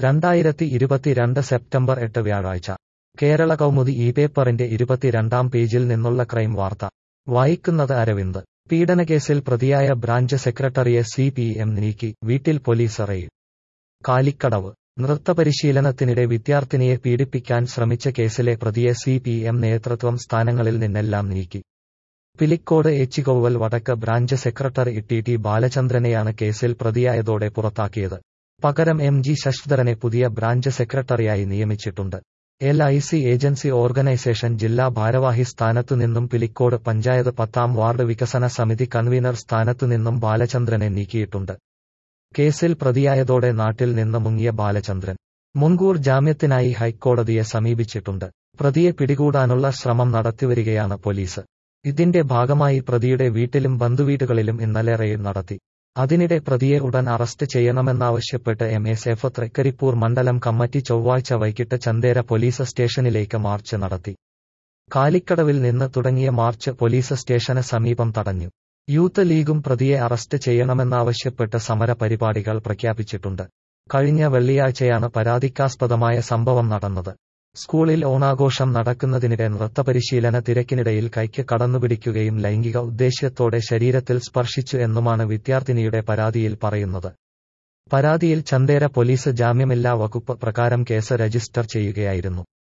രണ്ടായിരത്തി ഇരുപത്തിരണ്ട് സെപ്റ്റംബർ എട്ട് വ്യാഴാഴ്ച കേരള കൗമുദി ഈ പേപ്പറിന്റെ ഇരുപത്തിരണ്ടാം പേജിൽ നിന്നുള്ള ക്രൈം വാർത്ത വായിക്കുന്നത് അരവിന്ദ് പീഡനക്കേസിൽ പ്രതിയായ ബ്രാഞ്ച് സെക്രട്ടറിയെ സി പി എം നീക്കി വീട്ടിൽ പോലീസ് റെയ്ഡ് കാലിക്കടവ് നൃത്തപരിശീലനത്തിനിടെ വിദ്യാർത്ഥിനിയെ പീഡിപ്പിക്കാൻ ശ്രമിച്ച കേസിലെ പ്രതിയെ സി പി എം നേതൃത്വം സ്ഥാനങ്ങളിൽ നിന്നെല്ലാം നീക്കി പിലിക്കോട് ഏച്ചികൗവൽ വടക്ക് ബ്രാഞ്ച് സെക്രട്ടറി ടി ടി ബാലചന്ദ്രനെയാണ് കേസിൽ പ്രതിയായതോടെ പുറത്താക്കിയത് പകരം എം ജി ശശിധരനെ പുതിയ ബ്രാഞ്ച് സെക്രട്ടറിയായി നിയമിച്ചിട്ടുണ്ട് L I C agency organisation ജില്ലാ ഭാരവാഹി സ്ഥാനത്തുനിന്നും പിലിക്കോട് പഞ്ചായത്ത് പത്താം വാർഡ് വികസന സമിതി കൺവീനർ സ്ഥാനത്തുനിന്നും ബാലചന്ദ്രനെ നീക്കിയിട്ടുണ്ട് കേസിൽ പ്രതിയായതോടെ നാട്ടിൽ നിന്ന് മുങ്ങിയ ബാലചന്ദ്രൻ മുൻകൂർ ജാമ്യത്തിനായി ഹൈക്കോടതിയെ സമീപിച്ചിട്ടുണ്ട് പ്രതിയെ പിടികൂടാനുള്ള ശ്രമം നടത്തിവരികയാണ് പോലീസ് ഇതിന്റെ ഭാഗമായി പ്രതിയുടെ വീട്ടിലും ബന്ധുവീടുകളിലും ഇന്നലെ റെയ്ഡ് നടത്തി അതിനിടെ പ്രതിയെ ഉടൻ അറസ്റ്റ് ചെയ്യണമെന്നാവശ്യപ്പെട്ട് എം എസ് എഫ് തൃക്കരിപ്പൂർ മണ്ഡലം കമ്മിറ്റി ചൊവ്വാഴ്ച വൈകിട്ട് ചന്തേര പോലീസ് സ്റ്റേഷനിലേക്ക് മാർച്ച് നടത്തി കാലിക്കടവിൽ നിന്ന് തുടങ്ങിയ മാർച്ച് പോലീസ് സ്റ്റേഷന് സമീപം തടഞ്ഞു യൂത്ത് ലീഗും പ്രതിയെ അറസ്റ്റ് ചെയ്യണമെന്നാവശ്യപ്പെട്ട് സമര പരിപാടികൾ പ്രഖ്യാപിച്ചിട്ടുണ്ട് കഴിഞ്ഞ വെള്ളിയാഴ്ചയാണ് പരാതിക്കാസ്പദമായ സംഭവം നടന്നത് സ്കൂളിൽ ഓണാഘോഷം നടക്കുന്നതിനിടെ നൃത്തപരിശീലന തിരക്കിനിടയിൽ കൈക്ക് കടന്നുപിടിക്കുകയും ലൈംഗിക ഉദ്ദേശ്യത്തോടെ ശരീരത്തിൽ സ്പർശിച്ചു എന്നുമാണ് വിദ്യാർത്ഥിനിയുടെ പരാതിയിൽ പറയുന്നത് പരാതിയിൽ ചന്തേര പോലീസ് ജാമ്യമില്ലാ വകുപ്പ് പ്രകാരം കേസ് രജിസ്റ്റർ ചെയ്യുകയായിരുന്നു